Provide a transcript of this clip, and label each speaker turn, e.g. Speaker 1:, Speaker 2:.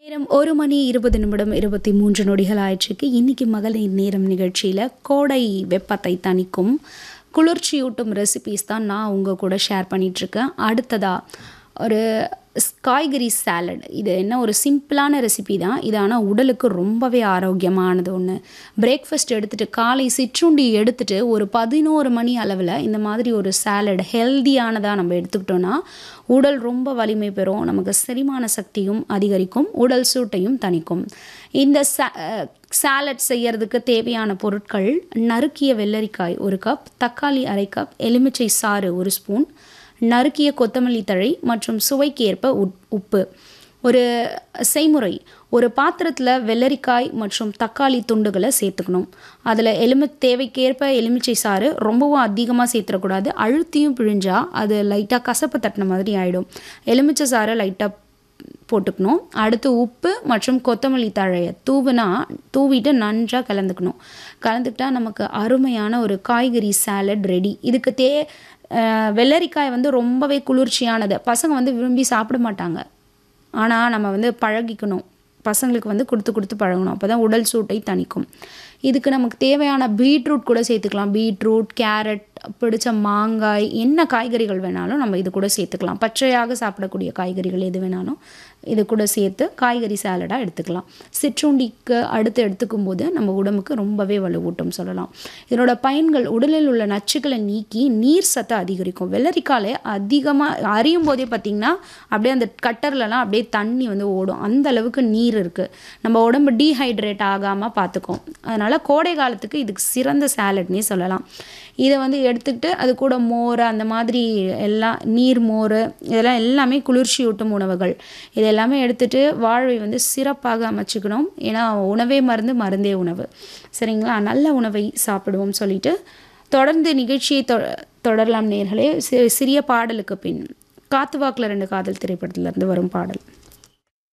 Speaker 1: நேரம் ஒரு மணி இருபது நிமிடம் இருபத்தி மூன்று நொடிகள் ஆயிடுச்சுக்கு இன்னைக்கு மகளிர் நேரம் நிகழ்ச்சியில் கோடை வெப்பத்தை தணிக்கும் குளிர்ச்சியூட்டும் ரெசிபீஸ் தான் நான் உங்கள் கூட ஷேர் பண்ணிகிட்ருக்கேன் அடுத்ததா ஒரு ஸ்- காய்கறி சாலட் இது என்ன ஒரு சிம்பிளான ரெசிபி தான் இது ஆனால் உடலுக்கு ரொம்பவே ஆரோக்கியமானது ஒன்று பிரேக்ஃபாஸ்ட் எடுத்துகிட்டு காலை சிற்றுண்டி எடுத்துகிட்டு ஒரு பதினோரு மணி அளவில் இந்த மாதிரி ஒரு சாலட் ஹெல்தியானதாக நம்ம எடுத்துக்கிட்டோன்னா உடல் ரொம்ப வலிமை பெறும் நமக்கு செரிமான சக்தியும் அதிகரிக்கும் உடல் சூட்டையும் தணிக்கும் இந்த சாலட் செய்யறதுக்கு தேவையான பொருட்கள் நறுக்கிய வெள்ளரிக்காய் ஒரு கப் தக்காளி அரை கப் எலுமிச்சை சாறு ஒரு ஸ்பூன் நறுக்கிய கொத்தமல்லி தழை மற்றும் சுவைக்கு ஏற்ப உப்- உப்பு ஒரு செய்முறை ஒரு பாத்திரத்தில் வெள்ளரிக்காய் மற்றும் தக்காளி துண்டுகளை சேர்த்துக்கணும் அதில் எலுமி தேவைக்கேற்ப எலுமிச்சை சாறு ரொம்பவும் அதிகமாக சேர்த்துடக்கூடாது அழுத்தியும் பிழிஞ்சா அது லைட்டாக கசப்பு தட்டின மாதிரி ஆகிடும் எலுமிச்சை சாறை லைட்டாக போட்டுக்கணும் அடுத்து உப்பு மற்றும் கொத்தமல்லி தழையை தூவுனா தூவிட்டு நன்றாக கலந்துக்கணும் கலந்துக்கிட்டா நமக்கு அருமையான ஒரு காய்கறி சாலட் ரெடி இதுக்கு தே அஹ் வெள்ளரிக்காய் வந்து ரொம்பவே குளிர்ச்சியானது பசங்க வந்து விரும்பி சாப்பிட மாட்டாங்க ஆனால் நம்ம வந்து பழகிக்கணும் பசங்களுக்கு வந்து கொடுத்து கொடுத்து பழகணும் அப்போ தான் உடல் சூட்டை தணிக்கும் இதுக்கு நமக்கு தேவையான பீட்ரூட் கூட சேர்த்துக்கலாம் பீட்ரூட் கேரட் பிடிச்ச மாங்காய் என்ன காய்கறிகள் வேணாலும் நம்ம இது கூட சேர்த்துக்கலாம் பச்சையாக சாப்பிடக்கூடிய காய்கறிகள் எது வேணாலும் இது கூட சேர்த்து காய்கறி சாலடாக எடுத்துக்கலாம் சிற்றுண்டிக்கு அடுத்து எடுத்துக்கும் போது நம்ம உடம்புக்கு ரொம்பவே வலுவூட்டும் சொல்லலாம் இதனோட பயன்கள் உடலில் உள்ள நச்சுக்களை நீக்கி நீர் சத்தை அதிகரிக்கும் வெள்ளரிக்காலை அதிகமாக அறியும் போதே பார்த்திங்கன்னா அப்படியே அந்த கட்டர்லலாம் அப்படியே தண்ணி வந்து ஓடும் அந்த அளவுக்கு நீர் இருக்குது நம்ம உடம்பு டீஹைட்ரேட் ஆகாமல் பார்த்துக்கும் அதனால் கோடை காலத்துக்கு இதுக்கு சிறந்த சாலட்னே சொல்லலாம் இதை வந்து எடுத்துக்கிட்டு அது கூட மோர் அந்த மாதிரி எல்லாம் நீர் மோர் இதெல்லாம் எல்லாமே குளிர்ச்சியூட்டும் உணவுகள் இது எல்லாமே எடுத்துட்டு வாழ்வை வந்து சிறப்பாக அமைச்சுக்கணும் ஏன்னா உணவே மருந்து மருந்தே உணவு சரிங்களா நல்ல உணவை சாப்பிடுவோம் சொல்லிட்டு தொடர்ந்து நிகழ்ச்சியை தொ தொடரலாம் நேர்களே சி- சிறிய பாடலுக்கு பின் காத்து வாக்கில் ரெண்டு காதல் திரைப்படத்திலிருந்து வரும் பாடல்